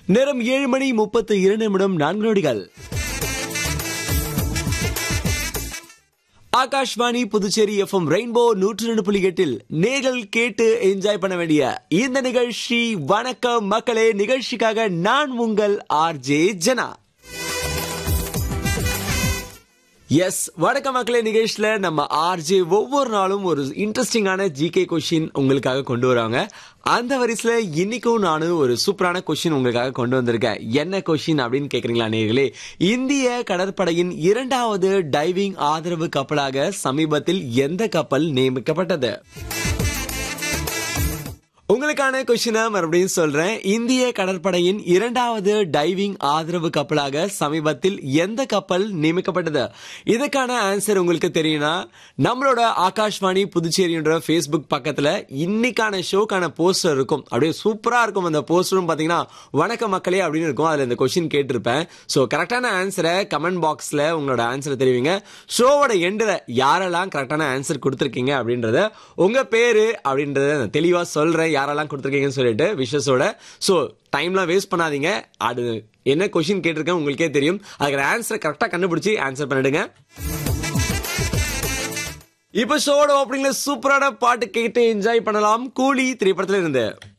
நேரம் ஏழு மணி முப்பத்து இரண்டு நிமிடம் நான்கு நொடிகள் ஆகாஷ்வாணி புதுச்சேரி எஃப்எம் ரெயின்போ நூற்று ரெண்டு புள்ளி எட்டில் நேர்கள் கேட்டு என்ஜாய் பண்ண வேண்டிய இந்த நிகழ்ச்சி வணக்கம் மக்களே நிகழ்ச்சிக்காக நான் உங்கள் ஆர்ஜே ஜனா எஸ் வணக்கம் மக்களே நிகழ்ச்சியில நம்ம ஆர்ஜே ஒவ்வொரு நாளும் ஒரு இன்ட்ரெஸ்டிங்கான ஜிகே கொஷின் உங்களுக்காக கொண்டு வராங்க அந்த வரிசையில இன்னைக்கும் நானும் ஒரு சூப்பரான கொஷின் உங்களுக்காக கொண்டு வந்திருக்கேன் என்ன கொஷின் அப்படின்னு கேக்குறீங்களா நேர்களே இந்திய கடற்படையின் இரண்டாவது டைவிங் ஆதரவு கப்பலாக சமீபத்தில் எந்த கப்பல் நியமிக்கப்பட்டது உங்களுக்கான கொஸ்டினை மறுபடியும் சொல்றேன் இந்திய கடற்படையின் இரண்டாவது டைவிங் ஆதரவு கப்பலாக சமீபத்தில் எந்த கப்பல் நியமிக்கப்பட்டது இதுக்கான ஆன்சர் உங்களுக்கு தெரியும்னா நம்மளோட ஆகாஷ்வாணி புதுச்சேரின்ற ஃபேஸ்புக் பக்கத்துல இன்னைக்கான ஷோக்கான போஸ்டர் இருக்கும் அப்படியே சூப்பரா இருக்கும் அந்த போஸ்டரும் பாத்தீங்கன்னா வணக்க மக்களே அப்படின்னு இருக்கும் அதுல இந்த கொஸ்டின் கேட்டிருப்பேன் ஸோ கரெக்டான ஆன்சரை கமெண்ட் பாக்ஸ்ல உங்களோட ஆன்சரை தெரிவிங்க ஷோவோட எண்டில் யாரெல்லாம் கரெக்டான ஆன்சர் கொடுத்துருக்கீங்க அப்படின்றத உங்க பேரு அப்படின்றத நான் தெளிவா சொல்றேன் யாரெல்லாம் கொடுத்துருக்கீங்கன்னு சொல்லிட்டு விஷஸோட ஸோ டைம்லாம் வேஸ்ட் பண்ணாதீங்க அது என்ன கொஸ்டின் கேட்டிருக்கேன் உங்களுக்கே தெரியும் அதுக்கு ஆன்சரை கரெக்டாக கண்டுபிடிச்சி ஆன்சர் பண்ணிடுங்க இப்போ ஷோட ஓப்பனிங்ல சூப்பரான பாட்டு கேட்டு என்ஜாய் பண்ணலாம் கூலி திரைப்படத்துல இருந்து